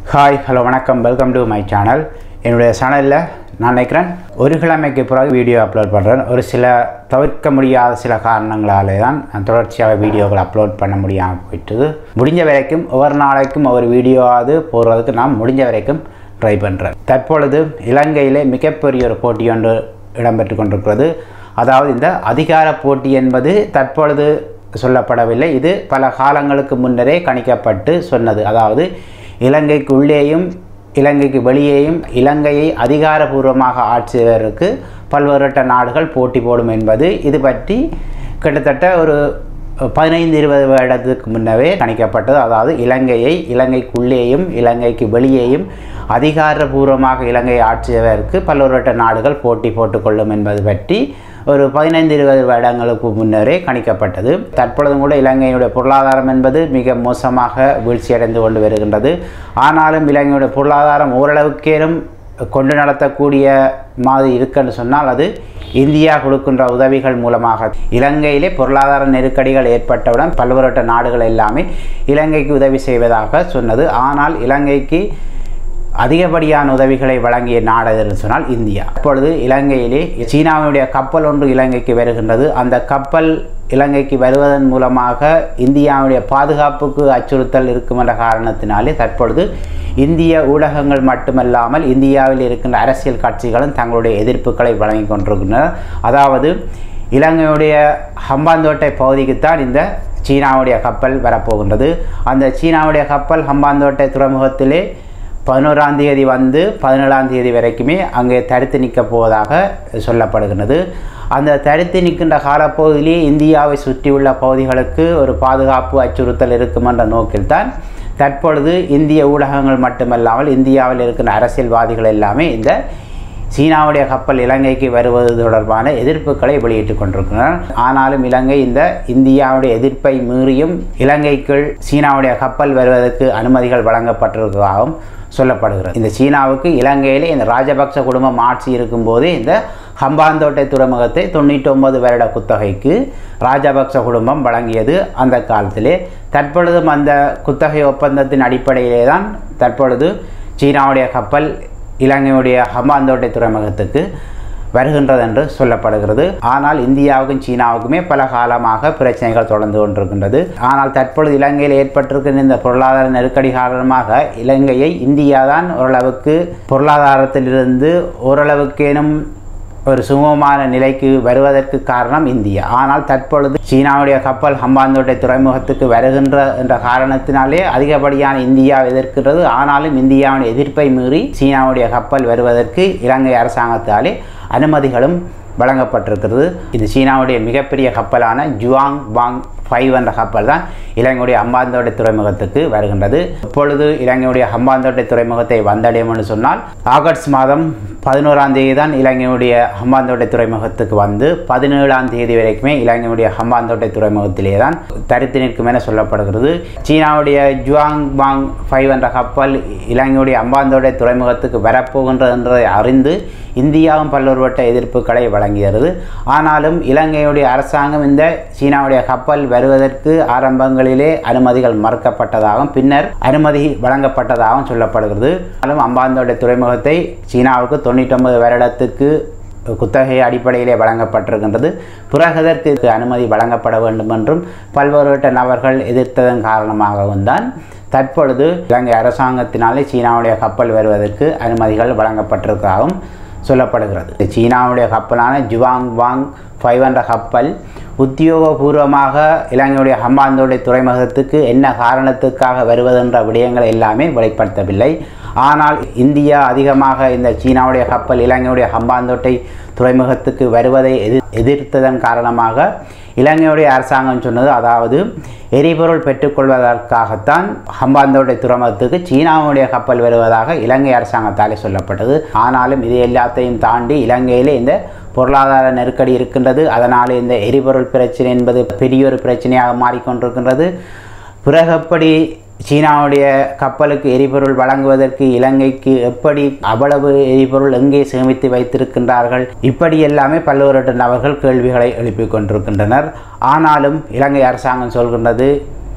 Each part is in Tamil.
ஹாய் ஹலோ வணக்கம் வெல்கம் டு மை சேனல் என்னுடைய சேனலில் நான் நினைக்கிறேன் ஒரு கிழமைக்கு பிறகு வீடியோ அப்லோட் பண்ணுறேன் ஒரு சில தவிர்க்க முடியாத சில காரணங்களாலே தான் நான் தொடர்ச்சியாக வீடியோக்கள் அப்லோட் பண்ண முடியாமல் போயிட்டுது முடிஞ்ச வரைக்கும் ஒவ்வொரு நாளைக்கும் ஒவ்வொரு வீடியோவாவது போடுறதுக்கு நான் முடிஞ்ச வரைக்கும் ட்ரை பண்ணுறேன் தற்பொழுது இலங்கையிலே மிகப்பெரிய ஒரு போட்டி ஒன்று இடம்பெற்று கொண்டிருக்கிறது அதாவது இந்த அதிகார போட்டி என்பது தற்பொழுது சொல்லப்படவில்லை இது பல காலங்களுக்கு முன்னரே கணிக்கப்பட்டு சொன்னது அதாவது இலங்கைக்கு உள்ளேயும் இலங்கைக்கு வெளியேயும் இலங்கையை அதிகாரபூர்வமாக ஆட்சி செய்வதற்கு பல்வேறுபட்ட நாடுகள் போட்டி போடும் என்பது இது பற்றி கிட்டத்தட்ட ஒரு பதினைந்து இருபது வருடத்துக்கு முன்னவே கணிக்கப்பட்டது அதாவது இலங்கையை இலங்கைக்குள்ளேயும் இலங்கைக்கு வெளியேயும் அதிகாரபூர்வமாக இலங்கையை ஆட்சி செய்வதற்கு பல்வேறுபட்ட நாடுகள் போட்டி போட்டுக்கொள்ளும் என்பது பற்றி ஒரு பதினைந்து இருபது வருடங்களுக்கு முன்னரே கணிக்கப்பட்டது தற்பொழுதும் கூட இலங்கையினுடைய பொருளாதாரம் என்பது மிக மோசமாக வீழ்ச்சியடைந்து கொண்டு வருகின்றது ஆனாலும் இலங்கையுடைய பொருளாதாரம் ஓரளவுக்கேனும் கொண்டு நடத்தக்கூடிய மாதிரி இருக்குன்னு சொன்னால் அது இந்தியா கொடுக்கின்ற உதவிகள் மூலமாக இலங்கையிலே பொருளாதார நெருக்கடிகள் ஏற்பட்டவுடன் பல்வேறுபட்ட நாடுகள் எல்லாமே இலங்கைக்கு உதவி செய்வதாக சொன்னது ஆனால் இலங்கைக்கு அதிகப்படியான உதவிகளை வழங்கிய நாடு என்று சொன்னால் இந்தியா அப்பொழுது இலங்கையிலே சீனாவுடைய கப்பல் ஒன்று இலங்கைக்கு வருகின்றது அந்த கப்பல் இலங்கைக்கு வருவதன் மூலமாக இந்தியாவுடைய பாதுகாப்புக்கு அச்சுறுத்தல் இருக்கும் என்ற காரணத்தினாலே தற்பொழுது இந்திய ஊடகங்கள் மட்டுமல்லாமல் இந்தியாவில் இருக்கின்ற அரசியல் கட்சிகளும் தங்களுடைய எதிர்ப்புகளை வழங்கி கொண்டிருக்கின்றனர் அதாவது இலங்கையுடைய ஹம்பாந்தோட்டை பகுதிக்குத்தான் இந்த சீனாவுடைய கப்பல் வரப்போகின்றது அந்த சீனாவுடைய கப்பல் ஹம்பாந்தோட்டை துறைமுகத்திலே பதினோராம் தேதி வந்து பதினேழாம் தேதி வரைக்குமே அங்கே தடுத்து நிற்கப் போவதாக சொல்லப்படுகின்றது அந்த தடுத்து நிற்கின்ற காலப்பகுதியிலேயே இந்தியாவை சுற்றியுள்ள பகுதிகளுக்கு ஒரு பாதுகாப்பு அச்சுறுத்தல் இருக்கும் என்ற நோக்கில்தான் தற்பொழுது இந்திய ஊடகங்கள் மட்டுமல்லாமல் இந்தியாவில் இருக்கின்ற அரசியல்வாதிகள் எல்லாமே இந்த சீனாவுடைய கப்பல் இலங்கைக்கு வருவது தொடர்பான எதிர்ப்புகளை வெளியிட்டுக் கொண்டிருக்கின்றனர் ஆனாலும் இலங்கை இந்த இந்தியாவுடைய எதிர்ப்பை மீறியும் இலங்கைக்குள் சீனாவுடைய கப்பல் வருவதற்கு அனுமதிகள் வழங்கப்பட்டிருப்பதாகவும் சொல்லப்படுகிறது இந்த சீனாவுக்கு இலங்கையிலே இந்த ராஜபக்ச குடும்பம் ஆட்சி இருக்கும்போதே இந்த ஹம்பாந்தோட்டை துறைமுகத்தை தொண்ணூற்றி ஒன்பது வருட குத்தகைக்கு ராஜபக்ச குடும்பம் வழங்கியது அந்த காலத்திலே தற்பொழுதும் அந்த குத்தகை ஒப்பந்தத்தின் அடிப்படையிலே தான் தற்பொழுது சீனாவுடைய கப்பல் இலங்கையுடைய ஹம்பாந்தோட்டை துறைமுகத்துக்கு வருகின்றது என்று சொல்லப்படுகிறது ஆனால் இந்தியாவுக்கும் சீனாவுக்குமே பல காலமாக பிரச்சனைகள் தொடர்ந்து கொண்டிருக்கின்றது ஆனால் தற்பொழுது இலங்கையில் ஏற்பட்டிருக்கின்ற இந்த பொருளாதார நெருக்கடி காரணமாக இலங்கையை இந்தியா தான் ஓரளவுக்கு பொருளாதாரத்திலிருந்து ஓரளவுக்கேனும் ஒரு சுமூகமான நிலைக்கு வருவதற்கு காரணம் இந்தியா ஆனால் தற்பொழுது சீனாவுடைய கப்பல் ஹம்பாந்தோட்டை துறைமுகத்துக்கு வருகின்ற என்ற காரணத்தினாலே அதிகப்படியான இந்தியா எதிர்க்கிறது ஆனாலும் இந்தியாவுடைய எதிர்ப்பை மீறி சீனாவுடைய கப்பல் வருவதற்கு இலங்கை அரசாங்கத்தாலே அனுமதிகளும் வழங்கப்பட்டிருக்கிறது இது சீனாவுடைய மிகப்பெரிய கப்பலான ஜுவாங் வாங் ஃபைவ் என்ற கப்பல் தான் இலங்கையுடைய ஹம்பாந்தோட்டை துறைமுகத்துக்கு வருகின்றது இப்பொழுது இலங்கையுடைய ஹம்பாந்தோட்டை துறைமுகத்தை வந்தடையும் என்று சொன்னால் ஆகஸ்ட் மாதம் பதினோராம் தேதி தான் இலங்கையுடைய ஹம்பாந்தோட்டை துறைமுகத்துக்கு வந்து பதினேழாம் தேதி வரைக்குமே இலங்கையுடைய ஹம்பாந்தோட்டை துறைமுகத்திலே தான் தரித்து நிற்கும் என சொல்லப்படுகிறது சீனாவுடைய ஜுவாங் வாங் ஃபைவ் என்ற கப்பல் இலங்கையுடைய ஹம்பாந்தோட்டை துறைமுகத்துக்கு வரப்போகின்றது என்றதை அறிந்து இந்தியாவும் பல்வேறுபட்ட எதிர்ப்புகளை வழங்குகிறது ஆனாலும் இலங்கையுடைய அரசாங்கம் இந்த சீனாவுடைய கப்பல் வருவதற்கு ஆரம்பங்களிலே அனுமதிகள் மறுக்கப்பட்டதாகவும் பின்னர் அனுமதி வழங்கப்பட்டதாகவும் சொல்லப்படுகிறது ஆனாலும் அம்பாந்தோட்டை துறைமுகத்தை சீனாவுக்கு தொண்ணூற்றொன்பது வருடத்துக்கு குத்தகை அடிப்படையிலே வழங்கப்பட்டிருக்கின்றது பிறகு அதற்கு அனுமதி வழங்கப்பட வேண்டும் என்றும் பல்வேறுபட்ட நபர்கள் எதிர்த்ததன் காரணமாகவும் தான் தற்பொழுது இலங்கை அரசாங்கத்தினாலே சீனாவுடைய கப்பல் வருவதற்கு அனுமதிகள் வழங்கப்பட்டிருக்கிறதாகவும் சொல்லப்படுகிறது சீனாவுடைய கப்பலான ஜுவாங் வாங் ஃபைவ் என்ற கப்பல் உத்தியோகபூர்வமாக இலங்கையுடைய ஹம்பாந்தோட்டை துறைமுகத்துக்கு என்ன காரணத்துக்காக வருவதென்ற விடயங்களை எல்லாமே வெளிப்படுத்தவில்லை ஆனால் இந்தியா அதிகமாக இந்த சீனாவுடைய கப்பல் இலங்கையுடைய ஹம்பாந்தோட்டை துறைமுகத்துக்கு வருவதை எதிர் எதிர்த்ததன் காரணமாக இலங்கையுடைய அரசாங்கம் சொன்னது அதாவது எரிபொருள் பெற்றுக்கொள்வதற்காகத்தான் ஹம்பாந்தோட்டை துறைமுகத்துக்கு சீனாவுடைய கப்பல் வருவதாக இலங்கை அரசாங்கத்தாலே சொல்லப்பட்டது ஆனாலும் இது எல்லாத்தையும் தாண்டி இலங்கையிலே இந்த பொருளாதார நெருக்கடி இருக்கின்றது அதனால் இந்த எரிபொருள் பிரச்சனை என்பது பெரிய ஒரு பிரச்சனையாக மாறிக்கொண்டிருக்கின்றது பிறகு எப்படி சீனாவுடைய கப்பலுக்கு எரிபொருள் வழங்குவதற்கு இலங்கைக்கு எப்படி அவ்வளவு எரிபொருள் எங்கே சேமித்து வைத்திருக்கின்றார்கள் இப்படி எல்லாமே பல்வேறு நபர்கள் கேள்விகளை எழுப்பிக் கொண்டிருக்கின்றனர் ஆனாலும் இலங்கை அரசாங்கம் சொல்கின்றது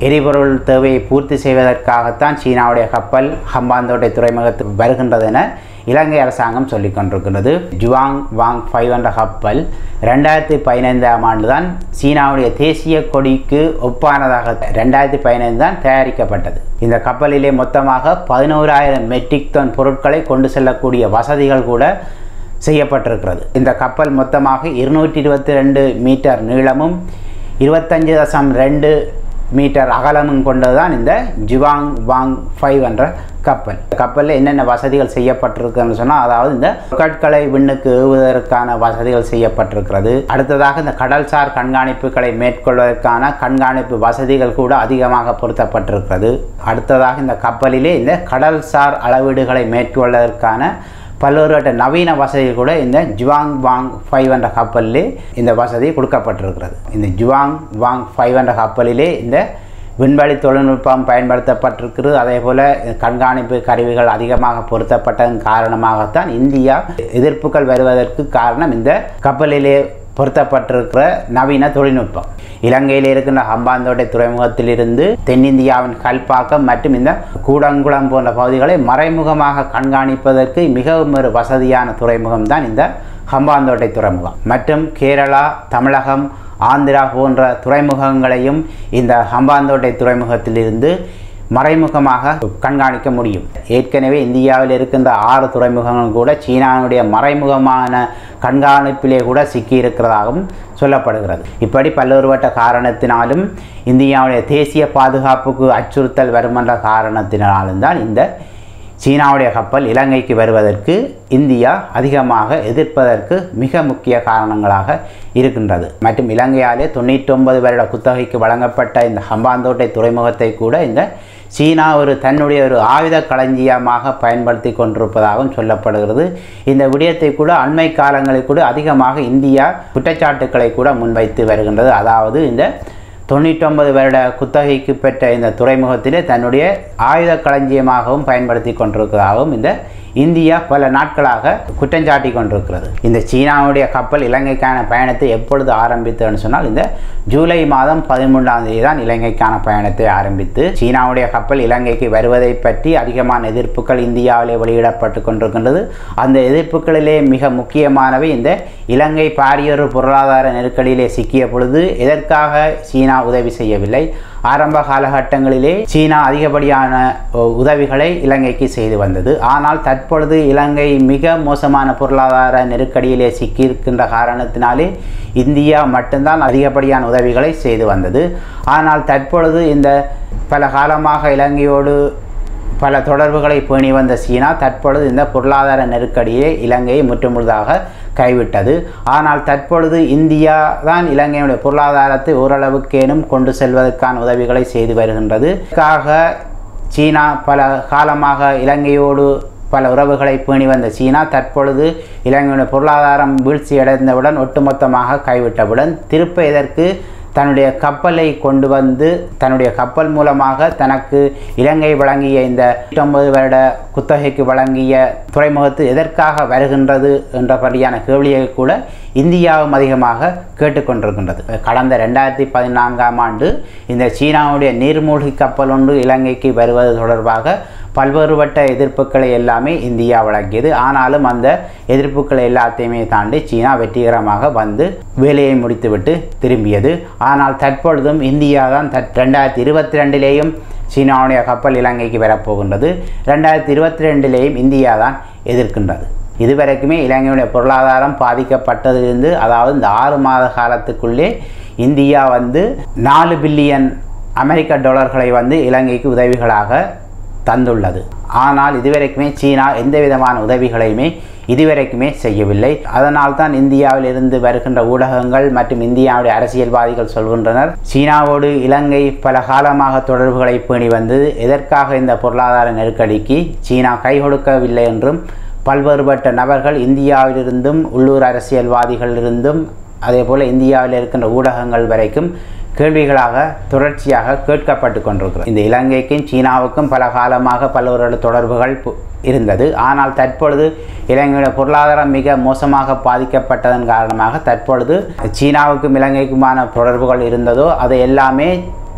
எரிபொருள் தேவையை பூர்த்தி செய்வதற்காகத்தான் சீனாவுடைய கப்பல் ஹம்பாந்தோட்டை துறைமுகத்துக்கு வருகின்றது என இலங்கை அரசாங்கம் சொல்லிக் கொண்டிருக்கின்றது ஜுவாங் வாங் ஃபைவ் என்ற கப்பல் ரெண்டாயிரத்தி பதினைந்தாம் ஆண்டு தான் சீனாவுடைய தேசிய கொடிக்கு ஒப்பானதாக ரெண்டாயிரத்தி பதினைந்து தான் தயாரிக்கப்பட்டது இந்த கப்பலிலே மொத்தமாக பதினோராயிரம் மெட்ரிக் டன் பொருட்களை கொண்டு செல்லக்கூடிய வசதிகள் கூட செய்யப்பட்டிருக்கிறது இந்த கப்பல் மொத்தமாக இருநூற்றி இருபத்தி ரெண்டு மீட்டர் நீளமும் இருபத்தஞ்சு தசம் ரெண்டு மீட்டர் அகலமும் கொண்டது தான் இந்த ஜிவாங் வாங் ஃபைவ் என்ற கப்பல் கப்பலில் என்னென்ன வசதிகள் செய்யப்பட்டிருக்குன்னு சொன்னால் அதாவது இந்த கற்களை விண்ணுக்கு ஏவுவதற்கான வசதிகள் செய்யப்பட்டிருக்கிறது அடுத்ததாக இந்த கடல்சார் கண்காணிப்புகளை மேற்கொள்வதற்கான கண்காணிப்பு வசதிகள் கூட அதிகமாக பொருத்தப்பட்டிருக்கிறது அடுத்ததாக இந்த கப்பலிலே இந்த கடல்சார் அளவீடுகளை மேற்கொள்வதற்கான பல்வேறுபட்ட நவீன வசதி கூட இந்த ஜுவாங் வாங் ஃபைவ் என்ற கப்பலிலே இந்த வசதி கொடுக்கப்பட்டிருக்கிறது இந்த ஜுவாங் வாங் ஃபைவ் என்ற கப்பலிலே இந்த விண்வெளி தொழில்நுட்பம் பயன்படுத்தப்பட்டிருக்கிறது அதே போல் கண்காணிப்பு கருவிகள் அதிகமாக பொருத்தப்பட்டதன் காரணமாகத்தான் இந்தியா எதிர்ப்புகள் வருவதற்கு காரணம் இந்த கப்பலிலே பொருத்தப்பட்டிருக்கிற நவீன தொழில்நுட்பம் இலங்கையில் இருக்கின்ற ஹம்பாந்தோட்டை துறைமுகத்திலிருந்து தென்னிந்தியாவின் கல்பாக்கம் மற்றும் இந்த கூடங்குளம் போன்ற பகுதிகளை மறைமுகமாக கண்காணிப்பதற்கு மிகவும் ஒரு வசதியான துறைமுகம் தான் இந்த ஹம்பாந்தோட்டை துறைமுகம் மற்றும் கேரளா தமிழகம் ஆந்திரா போன்ற துறைமுகங்களையும் இந்த ஹம்பாந்தோட்டை துறைமுகத்திலிருந்து மறைமுகமாக கண்காணிக்க முடியும் ஏற்கனவே இந்தியாவில் இருக்கின்ற ஆறு துறைமுகங்கள் கூட சீனாவுடைய மறைமுகமான கண்காணிப்பிலே கூட சிக்கியிருக்கிறதாகவும் சொல்லப்படுகிறது இப்படி பல்வேறுபட்ட காரணத்தினாலும் இந்தியாவுடைய தேசிய பாதுகாப்புக்கு அச்சுறுத்தல் வரும் என்ற காரணத்தினாலும் தான் இந்த சீனாவுடைய கப்பல் இலங்கைக்கு வருவதற்கு இந்தியா அதிகமாக எதிர்ப்பதற்கு மிக முக்கிய காரணங்களாக இருக்கின்றது மற்றும் இலங்கையாலே தொண்ணூற்றொன்பது வருட குத்தகைக்கு வழங்கப்பட்ட இந்த ஹம்பாந்தோட்டை துறைமுகத்தை கூட இந்த சீனா ஒரு தன்னுடைய ஒரு ஆயுத களஞ்சியமாக பயன்படுத்தி கொண்டிருப்பதாகவும் சொல்லப்படுகிறது இந்த விடயத்தை கூட அண்மை காலங்களில் கூட அதிகமாக இந்தியா குற்றச்சாட்டுக்களை கூட முன்வைத்து வருகின்றது அதாவது இந்த தொண்ணூற்றொன்பது வருட குத்தகைக்கு பெற்ற இந்த துறைமுகத்திலே தன்னுடைய ஆயுத களஞ்சியமாகவும் பயன்படுத்தி கொண்டிருக்கிறதாகவும் இந்த இந்தியா பல நாட்களாக குற்றஞ்சாட்டி கொண்டிருக்கிறது இந்த சீனாவுடைய கப்பல் இலங்கைக்கான பயணத்தை எப்பொழுது ஆரம்பித்ததுன்னு சொன்னால் இந்த ஜூலை மாதம் பதிமூன்றாம் தேதி தான் இலங்கைக்கான பயணத்தை ஆரம்பித்து சீனாவுடைய கப்பல் இலங்கைக்கு வருவதை பற்றி அதிகமான எதிர்ப்புகள் இந்தியாவிலே வெளியிடப்பட்டு கொண்டிருக்கின்றது அந்த எதிர்ப்புகளிலே மிக முக்கியமானவை இந்த இலங்கை பாரியொரு பொருளாதார நெருக்கடியிலே சிக்கிய பொழுது எதற்காக சீனா உதவி செய்யவில்லை ஆரம்ப காலகட்டங்களிலே சீனா அதிகப்படியான உதவிகளை இலங்கைக்கு செய்து வந்தது ஆனால் தற்பொழுது இலங்கை மிக மோசமான பொருளாதார நெருக்கடியிலே சிக்கியிருக்கின்ற காரணத்தினாலே இந்தியா மட்டும்தான் அதிகப்படியான உதவிகளை செய்து வந்தது ஆனால் தற்பொழுது இந்த பல காலமாக இலங்கையோடு பல தொடர்புகளை பேணி வந்த சீனா தற்பொழுது இந்த பொருளாதார நெருக்கடியை இலங்கையை முற்றுமுழுதாக கைவிட்டது ஆனால் தற்பொழுது இந்தியா தான் இலங்கையுடைய பொருளாதாரத்தை ஓரளவுக்கேனும் கொண்டு செல்வதற்கான உதவிகளை செய்து வருகின்றது இதற்காக சீனா பல காலமாக இலங்கையோடு பல உறவுகளை பேணி வந்த சீனா தற்பொழுது இலங்கையுடைய பொருளாதாரம் வீழ்ச்சி அடைந்தவுடன் ஒட்டுமொத்தமாக கைவிட்டவுடன் திருப்ப இதற்கு தன்னுடைய கப்பலை கொண்டு வந்து தன்னுடைய கப்பல் மூலமாக தனக்கு இலங்கை வழங்கிய இந்த ஒன்பது வருட குத்தகைக்கு வழங்கிய துறைமுகத்து எதற்காக வருகின்றது என்றபடியான கேள்வியை கூட இந்தியாவும் அதிகமாக கேட்டுக்கொண்டிருக்கின்றது கடந்த ரெண்டாயிரத்தி பதினான்காம் ஆண்டு இந்த சீனாவுடைய நீர்மூழ்கி கப்பல் ஒன்று இலங்கைக்கு வருவது தொடர்பாக பல்வேறுபட்ட எதிர்ப்புகளை எல்லாமே இந்தியா வழங்கியது ஆனாலும் அந்த எதிர்ப்புகளை எல்லாத்தையுமே தாண்டி சீனா வெற்றிகரமாக வந்து வேலையை முடித்துவிட்டு திரும்பியது ஆனால் தற்பொழுதும் இந்தியா தான் தற் ரெண்டாயிரத்தி இருபத்தி ரெண்டிலேயும் சீனாவுடைய கப்பல் இலங்கைக்கு வரப்போகின்றது ரெண்டாயிரத்தி இருபத்தி ரெண்டிலேயும் இந்தியா தான் எதிர்க்கின்றது இதுவரைக்குமே இலங்கையுடைய பொருளாதாரம் பாதிக்கப்பட்டதிலிருந்து அதாவது இந்த ஆறு மாத காலத்துக்குள்ளே இந்தியா வந்து நாலு பில்லியன் அமெரிக்க டாலர்களை வந்து இலங்கைக்கு உதவிகளாக தந்துள்ளது ஆனால் இதுவரைக்குமே சீனா எந்த விதமான உதவிகளையுமே இதுவரைக்குமே செய்யவில்லை அதனால் தான் இந்தியாவில் இருந்து வருகின்ற ஊடகங்கள் மற்றும் இந்தியாவுடைய அரசியல்வாதிகள் சொல்கின்றனர் சீனாவோடு இலங்கை பல காலமாக தொடர்புகளை பேணி வந்தது எதற்காக இந்த பொருளாதார நெருக்கடிக்கு சீனா கை கொடுக்கவில்லை என்றும் பல்வேறுபட்ட நபர்கள் இந்தியாவிலிருந்தும் உள்ளூர் அரசியல்வாதிகளிலிருந்தும் அதே போல் இந்தியாவில் இருக்கின்ற ஊடகங்கள் வரைக்கும் கேள்விகளாக தொடர்ச்சியாக கேட்கப்பட்டு கொண்டிருக்கிறது இந்த இலங்கைக்கும் சீனாவுக்கும் பல காலமாக பல்வேறு தொடர்புகள் இருந்தது ஆனால் தற்பொழுது இலங்கையுடைய பொருளாதாரம் மிக மோசமாக பாதிக்கப்பட்டதன் காரணமாக தற்பொழுது சீனாவுக்கும் இலங்கைக்குமான தொடர்புகள் இருந்ததோ அது எல்லாமே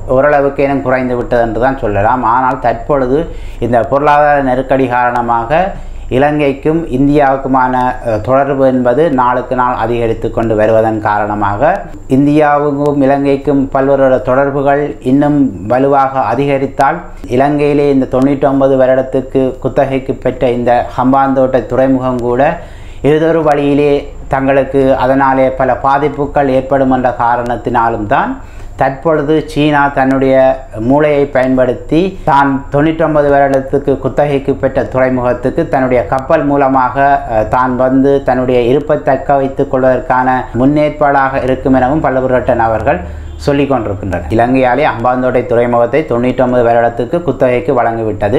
ஓரளவுக்கு ஏனும் குறைந்து விட்டது என்று தான் சொல்லலாம் ஆனால் தற்பொழுது இந்த பொருளாதார நெருக்கடி காரணமாக இலங்கைக்கும் இந்தியாவுக்குமான அஹ், தொடர்பு என்பது நாளுக்கு நாள் அதிகரித்து கொண்டு வருவதன் காரணமாக இந்தியாவுக்கும் இலங்கைக்கும் பல்வேறு தொடர்புகள் இன்னும் வலுவாக அதிகரித்தால் இலங்கையிலே இந்த தொண்ணூற்றி ஒன்பது வருடத்துக்கு குத்தகைக்கு பெற்ற இந்த ஹம்பாந்தோட்டை துறைமுகம் கூட ஏதொரு வழியிலே தங்களுக்கு அதனாலே பல பாதிப்புகள் ஏற்படும் என்ற காரணத்தினாலும் தான் தற்பொழுது சீனா தன்னுடைய மூளையை பயன்படுத்தி தான் தொண்ணூற்றொன்பது வருடத்துக்கு குத்தகைக்கு பெற்ற துறைமுகத்துக்கு தன்னுடைய கப்பல் மூலமாக அஹ், தான் வந்து தன்னுடைய இருப்பை தக்க வைத்துக் கொள்வதற்கான முன்னேற்பாடாக இருக்கும் எனவும் பல்வேறு நபர்கள் சொல்லிக் கொண்டிருக்கின்றனர் இலங்கையாலே அம்பாந்தோட்டை துறைமுகத்தை தொண்ணூற்றொன்பது வருடத்துக்கு குத்தகைக்கு வழங்கிவிட்டது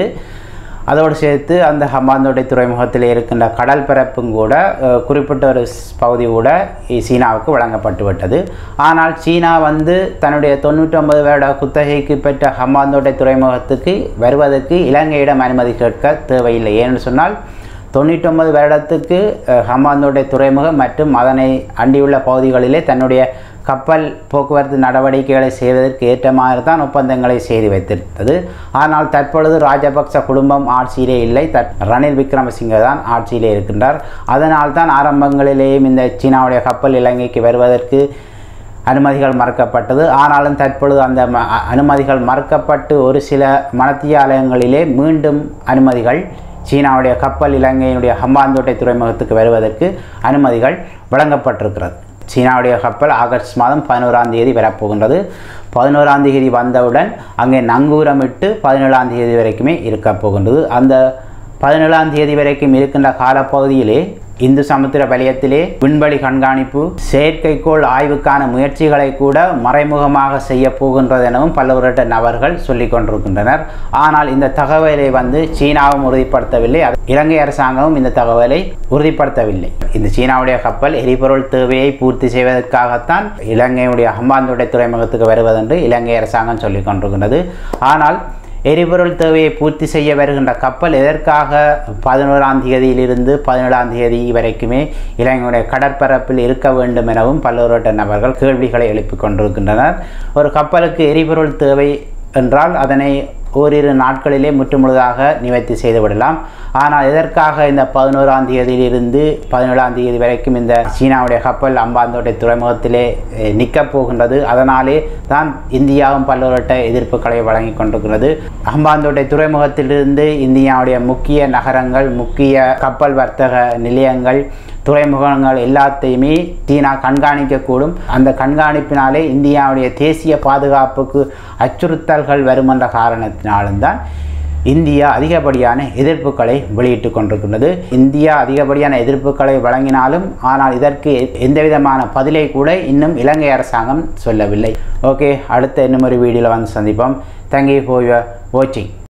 அதோடு சேர்த்து அந்த ஹம்பாந்தோட்டை துறைமுகத்தில் இருக்கின்ற கடல் பரப்பும் கூட அஹ், குறிப்பிட்ட ஒரு ஸ்- பகுதி கூட இ- சீனாவுக்கு வழங்கப்பட்டு விட்டது ஆனால் சீனா வந்து தன்னுடைய தொண்ணூற்றொன்பது வருட குத்தகைக்கு பெற்ற ஹம்பாந்தோட்டை துறைமுகத்துக்கு வருவதற்கு இலங்கையிடம் அனுமதி கேட்க தேவையில்லை ஏன்னு சொன்னால் தொண்ணூற்றொன்பது வருடத்துக்கு அஹ், ஹம்பாந்தோட்டை துறைமுகம் மற்றும் அதனை அண்டியுள்ள பகுதிகளிலே தன்னுடைய கப்பல் போக்குவரத்து நடவடிக்கைகளை செய்வதற்கு ஏற்ற மாதிரி தான் ஒப்பந்தங்களை செய்து வைத்திருந்தது ஆனால் தற்பொழுது ராஜபக்ச குடும்பம் ஆட்சியிலே இல்லை தற் ரணில் விக்ரமசிங்க தான் ஆட்சியிலே இருக்கின்றார் அதனால் தான் ஆரம்பங்களிலேயும் இந்த சீனாவுடைய கப்பல் இலங்கைக்கு வருவதற்கு அனுமதிகள் மறுக்கப்பட்டது ஆனாலும் தற்பொழுது அந்த ம- அ- அனுமதிகள் மறுக்கப்பட்டு ஒரு சில மனத்தியாலயங்களிலே மீண்டும் அனுமதிகள் சீனாவுடைய கப்பல் இலங்கையினுடைய ஹம்பாந்தோட்டை துறைமுகத்துக்கு வருவதற்கு அனுமதிகள் வழங்கப்பட்டிருக்கிறது சீனாவுடைய கப்பல் ஆகஸ்ட் மாதம் பதினோராம் தேதி வரப்போகின்றது பதினோராம் தேதி வந்தவுடன் அங்கே நங்கூரமிட்டு பதினேழாம் தேதி வரைக்குமே இருக்கப் போகின்றது அந்த பதினேழாம் தேதி வரைக்கும் இருக்கின்ற காலப்பகுதியிலே இந்து சமுத்திர வலயத்திலே விண்வெளி கண்காணிப்பு செயற்கைக்கோள் ஆய்வுக்கான முயற்சிகளை கூட மறைமுகமாக செய்ய போகின்றது எனவும் பல்வேறு நபர்கள் சொல்லிக் கொண்டிருக்கின்றனர் ஆனால் இந்த தகவலை வந்து சீனாவும் உறுதிப்படுத்தவில்லை அது- இலங்கை அரசாங்கமும் இந்த தகவலை உறுதிப்படுத்தவில்லை இந்த சீனாவுடைய கப்பல் எரிபொருள் தேவையை பூர்த்தி செய்வதற்காகத்தான் இலங்கையுடைய ஹம்பாந்தோட்டை துறைமுகத்துக்கு வருவதென்று இலங்கை அரசாங்கம் சொல்லிக் கொண்டிருக்கின்றது ஆனால் எரிபொருள் தேவையை பூர்த்தி செய்ய வருகின்ற கப்பல் எதற்காக பதினோராம் தேதியிலிருந்து பதினேழாம் தேதி வரைக்குமே இலங்கையுடைய கடற்பரப்பில் இருக்க வேண்டும் எனவும் பல்வேறு நபர்கள் கேள்விகளை எழுப்பிக் கொண்டிருக்கின்றனர் ஒரு கப்பலுக்கு எரிபொருள் தேவை என்றால் அதனை ஓரிரு நாட்களிலே முற்றுமுழுதாக நிவர்த்தி செய்துவிடலாம் ஆனால் எதற்காக இந்த பதினோராம் தேதியிலிருந்து பதினேழாம் தேதி வரைக்கும் இந்த சீனாவுடைய கப்பல் அம்பாந்தோட்டை துறைமுகத்திலே அஹ், நிற்கப் போகின்றது அதனாலே தான் இந்தியாவும் பல்வேறு எதிர்ப்புகளை வழங்கி கொண்டிருக்கிறது அம்பாந்தோட்டை துறைமுகத்திலிருந்து இந்தியாவுடைய முக்கிய நகரங்கள் முக்கிய கப்பல் வர்த்தக நிலையங்கள் துறைமுகங்கள் எல்லாத்தையுமே சீனா கண்காணிக்கக்கூடும் அந்த கண்காணிப்பினாலே இந்தியாவுடைய தேசிய பாதுகாப்புக்கு அச்சுறுத்தல்கள் வரும் என்ற காரணத்தினாலும் தான் இந்தியா அதிகப்படியான எதிர்ப்புகளை வெளியிட்டு கொண்டிருக்கின்றது இந்தியா அதிகப்படியான எதிர்ப்புகளை வழங்கினாலும் ஆனால் இதற்கு எ- எந்தவிதமான பதிலை கூட இன்னும் இலங்கை அரசாங்கம் சொல்லவில்லை ஓகே அடுத்த இன்னும் ஒரு வீடியோவில் வந்து சந்திப்போம் தேங்க்யூ ஃபார் யுவர் வாட்சிங்